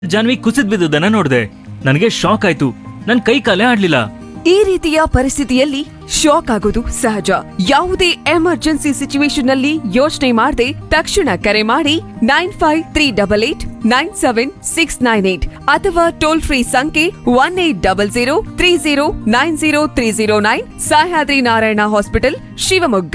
ಜಾನ್ವಿ ಕುಸಿದ್ ಬಿದ್ದುದನ್ನ ನೋಡ್ದೆ ನನಗೆ ಶಾಕ್ ಆಯ್ತು ನನ್ ಕೈ ಕಾಲೇ ಆಡ್ಲಿಲ್ಲ ಈ ರೀತಿಯ ಪರಿಸ್ಥಿತಿಯಲ್ಲಿ ಶಾಕ್ ಆಗೋದು ಸಹಜ ಯಾವುದೇ ಎಮರ್ಜೆನ್ಸಿ ಸಿಚುವೇಶನ್ ನಲ್ಲಿ ಯೋಚನೆ ಮಾಡದೆ ತಕ್ಷಣ ಕರೆ ಮಾಡಿ nine five three double eight nine seven six nine eight ಅಥವಾ ಟೋಲ್ ಫ್ರೀ ಸಂಖ್ಯೆ one eight double zero three zero nine zero three zero nine Sahyadri Narayana hospital Shivamogga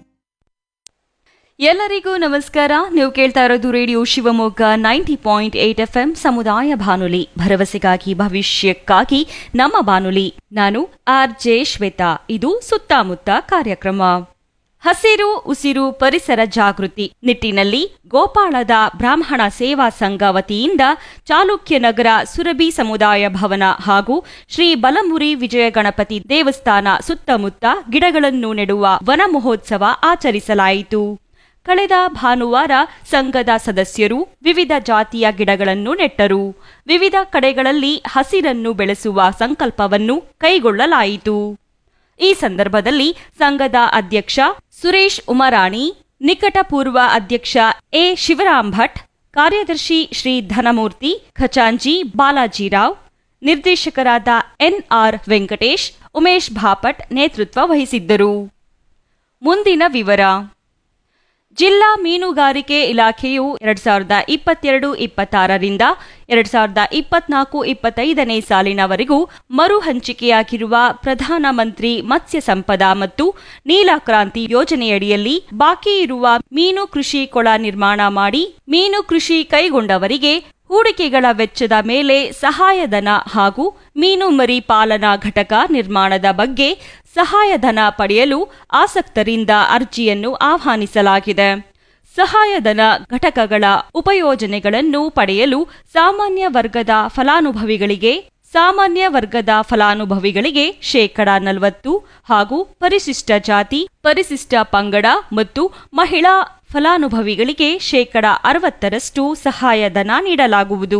ಎಲ್ಲರಿಗೂ ನಮಸ್ಕಾರ ನೀವು ಕೇಳ್ತಾ ಇರೋದು radio Shivamogga ninety point eight F M ಸಮುದಾಯ ಬಾನುಲಿ ಭರವಸೆಗಾಗಿ ಭವಿಷ್ಯಕ್ಕಾಗಿ ನಮ್ಮ ಬಾನುಲಿ ನಾನು ಆರ್ ಜೆ ಶ್ವೇತಾ ಇದು ಸುತ್ತಮುತ್ತ ಕಾರ್ಯಕ್ರಮ ಹಸಿರು ಉಸಿರು ಪರಿಸರ ಜಾಗೃತಿ ನಿಟ್ಟಿನಲ್ಲಿ ಗೋಪಾಳದ ಬ್ರಾಹ್ಮಣ ಸೇವಾ ಸಂಘ ವತಿಯಿಂದ ಚಾಲುಕ್ಯನಗರ ಸುರಭಿ ಸಮುದಾಯ ಭವನ ಹಾಗೂ ಶ್ರೀ ಬಲಮುರಿ ವಿಜಯ ಗಣಪತಿ ದೇವಸ್ಥಾನ ಸುತ್ತಮುತ್ತ ಗಿಡಗಳನ್ನು ನೆಡುವ ವನ ಮಹೋತ್ಸವ ಆಚರಿಸಲಾಯಿತು ಕಳೆದ ಭಾನುವಾರ ಸಂಘದ ಸದಸ್ಯರು ವಿವಿಧ ಜಾತಿಯ ಗಿಡಗಳನ್ನು ನೆಟ್ಟರು ವಿವಿಧ ಕಡೆಗಳಲ್ಲಿ ಹಸಿರನ್ನು ಬೆಳೆಸುವ ಸಂಕಲ್ಪವನ್ನು ಕೈಗೊಳ್ಳಲಾಯಿತು ಈ ಸಂದರ್ಭದಲ್ಲಿ ಸಂಘದ ಅಧ್ಯಕ್ಷ ಸುರೇಶ್ ಉಮರಾಣಿ ನಿಕಟಪೂರ್ವ ಅಧ್ಯಕ್ಷ ಎ ಶಿವರಾಮ್ ಭಟ್ ಕಾರ್ಯದರ್ಶಿ ಶ್ರೀ ಧನಮೂರ್ತಿ ಖಚಾಂಜಿ ಬಾಲಾಜಿರಾವ್ ನಿರ್ದೇಶಕರಾದ ಎನ್ಆರ್ ವೆಂಕಟೇಶ್ ಉಮೇಶ್ ಭಾಪಟ್ ನೇತೃತ್ವ ವಹಿಸಿದ್ದರು ಮುಂದಿನ ವಿವರ ಜಿಲ್ಲಾ ಮೀನುಗಾರಿಕೆ ಇಲಾಖೆಯು ಎರಡ್ ಸಾವಿರದ ಇಪ್ಪತ್ತೆರಡು ಇಪ್ಪತ್ತಾರರಿಂದ ಎರಡ್ ಸಾವಿರದ ಇಪ್ಪತ್ನಾಲ್ಕು ಇಪ್ಪತ್ತೈದನೇ ಸಾಲಿನವರೆಗೂ ಮರು ಹಂಚಿಕೆಯಾಗಿರುವ ಪ್ರಧಾನಮಂತ್ರಿ ಮತ್ಸ್ಯ ಸಂಪದ ಮತ್ತು ನೀಲಕ್ರಾಂತಿ ಯೋಜನೆಯಡಿಯಲ್ಲಿ ಬಾಕಿ ಇರುವ ಮೀನು ಕೃಷಿ ಕೊಳ ನಿರ್ಮಾಣ ಮಾಡಿ ಮೀನು ಕೃಷಿ ಕೈಗೊಂಡವರಿಗೆ ಹೂಡಿಕೆಗಳ ವೆಚ್ಚದ ಮೇಲೆ ಸಹಾಯಧನ ಹಾಗೂ ಮೀನು ಮರಿ ಪಾಲನಾ ಘಟಕ ನಿರ್ಮಾಣದ ಬಗ್ಗೆ ಸಹಾಯಧನ ಪಡೆಯಲು ಆಸಕ್ತರಿಂದ ಅರ್ಜಿಯನ್ನು ಆಹ್ವಾನಿಸಲಾಗಿದೆ ಸಹಾಯಧನ ಘಟಕಗಳ ಉಪಯೋಜನೆಗಳನ್ನು ಪಡೆಯಲು ಸಾಮಾನ್ಯ ವರ್ಗದ ಫಲಾನುಭವಿಗಳಿಗೆ ಸಾಮಾನ್ಯ ವರ್ಗದ ಫಲಾನುಭವಿಗಳಿಗೆ ಶೇಕಡ ನಲವತ್ತು ಹಾಗೂ ಪರಿಶಿಷ್ಟ ಜಾತಿ ಪರಿಶಿಷ್ಟ ಪಂಗಡ ಮತ್ತು ಮಹಿಳಾ ಫಲಾನುಭವಿಗಳಿಗೆ ಶೇಕಡ ಅರವತ್ತರಷ್ಟು ಸಹಾಯಧನ ನೀಡಲಾಗುವುದು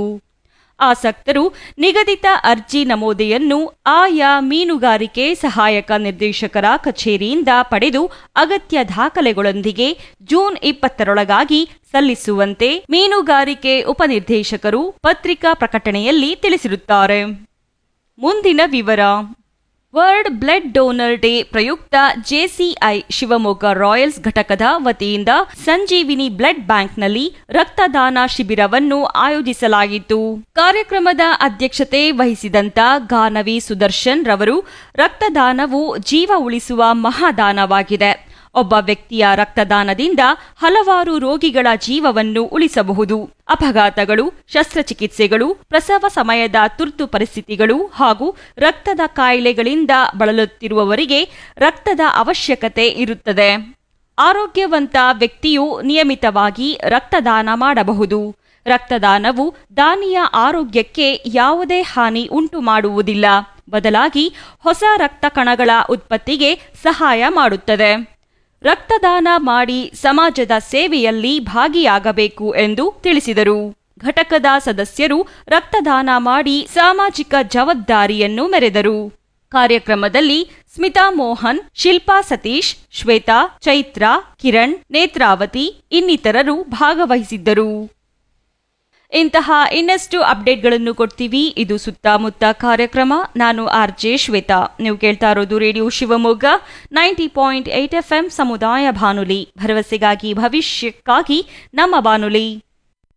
ಆಸಕ್ತರು ನಿಗದಿತ ಅರ್ಜಿ ನಮೂದೆಯನ್ನು ಆಯಾ ಮೀನುಗಾರಿಕೆ ಸಹಾಯಕ ನಿರ್ದೇಶಕರ ಕಚೇರಿಯಿಂದ ಪಡೆದು ಅಗತ್ಯ ದಾಖಲೆಗಳೊಂದಿಗೆ ಜೂನ್ ಇಪ್ಪತ್ತರೊಳಗಾಗಿ ಸಲ್ಲಿಸುವಂತೆ ಮೀನುಗಾರಿಕೆ ಉಪನಿರ್ದೇಶಕರು ಪತ್ರಿಕಾ ಪ್ರಕಟಣೆಯಲ್ಲಿ ತಿಳಿಸಿರುತ್ತಾರೆ ಮುಂದಿನ ವಿವರ ವರ್ಲ್ಡ್ ಬ್ಲಡ್ ಡೋನರ್ ಡೇ ಪ್ರಯುಕ್ತ ಜೆಸಿಐ ಶಿವಮೊಗ್ಗ ರಾಯಲ್ಸ್ ಘಟಕದ ವತಿಯಿಂದ ಸಂಜೀವಿನಿ ಬ್ಲಡ್ ಬ್ಯಾಂಕ್ನಲ್ಲಿ ರಕ್ತದಾನ ಶಿಬಿರವನ್ನು ಆಯೋಜಿಸಲಾಗಿತ್ತು ಕಾರ್ಯಕ್ರಮದ ಅಧ್ಯಕ್ಷತೆ ವಹಿಸಿದಂತ ಗಾನವಿ ಸುದರ್ಶನ್ ರವರು ರಕ್ತದಾನವು ಜೀವ ಉಳಿಸುವ ಮಹಾದಾನವಾಗಿದೆ ಒಬ್ಬ ವ್ಯಕ್ತಿಯ ರಕ್ತದಾನದಿಂದ ಹಲವಾರು ರೋಗಿಗಳ ಜೀವವನ್ನು ಉಳಿಸಬಹುದು ಅಪಘಾತಗಳು ಶಸ್ತ್ರಚಿಕಿತ್ಸೆಗಳು ಪ್ರಸವ ಸಮಯದ ತುರ್ತು ಪರಿಸ್ಥಿತಿಗಳು ಹಾಗೂ ರಕ್ತದ ಕಾಯಿಲೆಗಳಿಂದ ಬಳಲುತ್ತಿರುವವರಿಗೆ ರಕ್ತದ ಅವಶ್ಯಕತೆ ಇರುತ್ತದೆ ಆರೋಗ್ಯವಂತ ವ್ಯಕ್ತಿಯು ನಿಯಮಿತವಾಗಿ ರಕ್ತದಾನ ಮಾಡಬಹುದು ರಕ್ತದಾನವು ದಾನಿಯ ಆರೋಗ್ಯಕ್ಕೆ ಯಾವುದೇ ಹಾನಿ ಉಂಟು ಮಾಡುವುದಿಲ್ಲ ಬದಲಾಗಿ ಹೊಸ ರಕ್ತ ಕಣಗಳ ಉತ್ಪತ್ತಿಗೆ ಸಹಾಯ ಮಾಡುತ್ತದೆ ರಕ್ತದಾನ ಮಾಡಿ ಸಮಾಜದ ಸೇವೆಯಲ್ಲಿ ಭಾಗಿಯಾಗಬೇಕು ಎಂದು ತಿಳಿಸಿದರು ಘಟಕದ ಸದಸ್ಯರು ರಕ್ತದಾನ ಮಾಡಿ ಸಾಮಾಜಿಕ ಜವಾಬ್ದಾರಿಯನ್ನು ಮೆರೆದರು ಕಾರ್ಯಕ್ರಮದಲ್ಲಿ ಸ್ಮಿತಾ ಮೋಹನ್ ಶಿಲ್ಪಾ ಸತೀಶ್ ಶ್ವೇತಾ ಚೈತ್ರ ಕಿರಣ್ ನೇತ್ರಾವತಿ ಇನ್ನಿತರರು ಭಾಗವಹಿಸಿದ್ದರು ಇಂತಹ ಇನ್ನಷ್ಟು ಅಪ್ಡೇಟ್ಗಳನ್ನು ಕೊಡ್ತೀವಿ ಇದು ಸುತ್ತಮುತ್ತ ಕಾರ್ಯಕ್ರಮ ನಾನು ಆರ್ ಜೆ ಶ್ವೇತಾ ನೀವು ಕೇಳ್ತಾ ಇರೋದು radio Shivamogga ninety point eight F M ಸಮುದಾಯ ಬಾನುಲಿ ಭರವಸೆಗಾಗಿ ಭವಿಷ್ಯಕ್ಕಾಗಿ ನಮ್ಮ ಬಾನುಲಿ